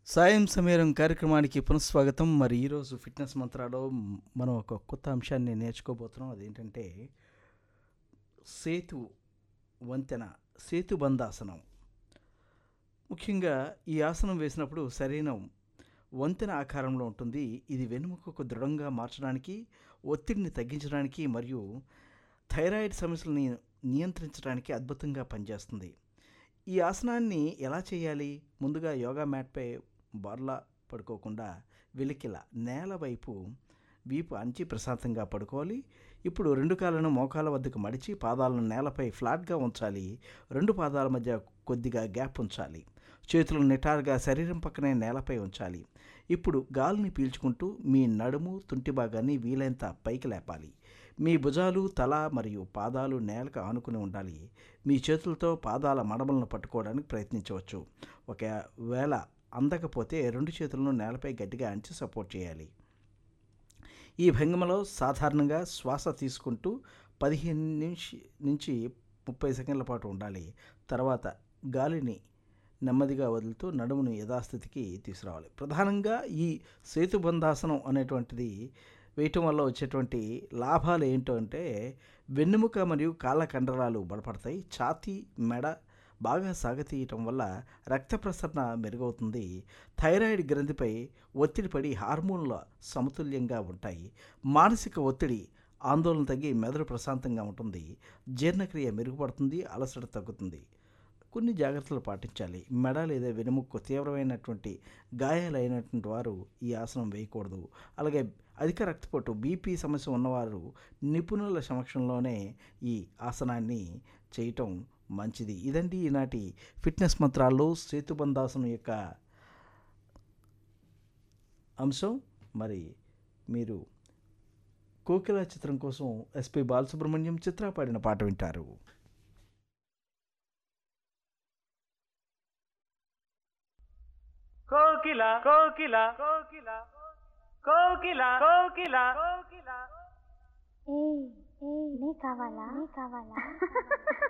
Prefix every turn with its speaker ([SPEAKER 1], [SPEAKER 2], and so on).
[SPEAKER 1] సాయం సమీరం కార్యక్రమానికి పునఃస్వాగతం మరి ఈరోజు ఫిట్నెస్ మంత్రాలో మ్- మనం ఒక కొత్త అంశాన్ని నేర్చుకోబోతున్నాం అదేంటంటే సేతు వంతెన సేతుబంధాసనం ముఖ్యంగా ఈ ఆసనం వేసినప్పుడు శరీరం వంతెన ఆకారంలో ఉంటుంది ఇది వెనుముకకు దృఢంగా మార్చడానికి ఒత్తిడిని తగ్గించడానికి మరియు థైరాయిడ్ సమస్యలని నియంత్రించడానికి అద్భుతంగా పనిచేస్తుంది ఈ ఆసనాన్ని ఎలా చేయాలి ముందుగా యోగా మ్యాట్పై బోర్లా పడుకోకుండా వెలికిల నేల వైపు వీపు అంచి ప్రశాంతంగా పడుకోవాలి ఇప్పుడు రెండు కాళ్ళను మోకాల వద్దకు మడిచి పాదాలను నేలపై ఫ్లాట్గా ఉంచాలి రెండు పాదాల మధ్య కొద్దిగా గ్యాప్ ఉంచాలి చేతులు నిటారుగా శరీరం పక్కనే నేలపై ఉంచాలి ఇప్పుడు గాలిని పీల్చుకుంటూ మీ నడుము తుంటి భాగాన్ని వీలైనంత పైకి లేపాలి మీ భుజాలు తల మరియు పాదాలు నేలకు ఆనుకుని ఉండాలి మీ చేతులతో పాదాల మడమలను పట్టుకోవడానికి ప్రయత్నించవచ్చు ఒకవేళ అందకపోతే రెండు చేతులను నేలపై గట్టిగా అంచి సపోర్ట్ చేయాలి ఈ భంగిమలో సాధారణంగా శ్వాస తీసుకుంటూ పదిహేను నిమిషి నుంచి ముప్పై సెకండ్ల పాటు ఉండాలి తర్వాత గాలిని నెమ్మదిగా వదులుతూ నడుమును యథాస్థితికి తీసుకురావాలి ప్రధానంగా ఈ సేతుబంధాసనం అనేటువంటిది వేయటం వల్ల వచ్చేటువంటి లాభాలు ఏంటో అంటే వెన్నెముక మరియు కాళ్ళ కండరాలు బలపడతాయి ఛాతీ మెడ బాగా సాగతీయటం వల్ల రక్త ప్రసరణ మెరుగవుతుంది థైరాయిడ్ గ్రంథిపై ఒత్తిడి పడి హార్మోన్ల సమతుల్యంగా ఉంటాయి మానసిక ఒత్తిడి ఆందోళన తగ్గి మెదడు ప్రశాంతంగా ఉంటుంది జీర్ణక్రియ మెరుగుపడుతుంది అలసట తగ్గుతుంది కొన్ని జాగ్రత్తలు పాటించాలి మెడ లేదా వెనుముక్కు తీవ్రమైనటువంటి గాయాలైనటువంటి వారు ఈ ఆసనం వేయకూడదు అలాగే అధిక రక్తపోటు బీపీ సమస్య ఉన్నవారు నిపుణుల సమక్షంలోనే ఈ ఆసనాన్ని చేయటం మంచిది ఇదండి ఈనాటి ఫిట్నెస్ మంత్రాల్లో సేతుబంధాసనం యొక్క అంశం మరి మీరు కోకిల చిత్రం కోసం ఎస్పి బాలసుబ్రహ్మణ్యం చిత్ర పాడిన పాట వింటారు
[SPEAKER 2] కోకిల కోకిల కోకిల కోకిల కోకిల కోకిల
[SPEAKER 3] ఏయ్ ఏయ్ నీ కావాలా నీ కావాలా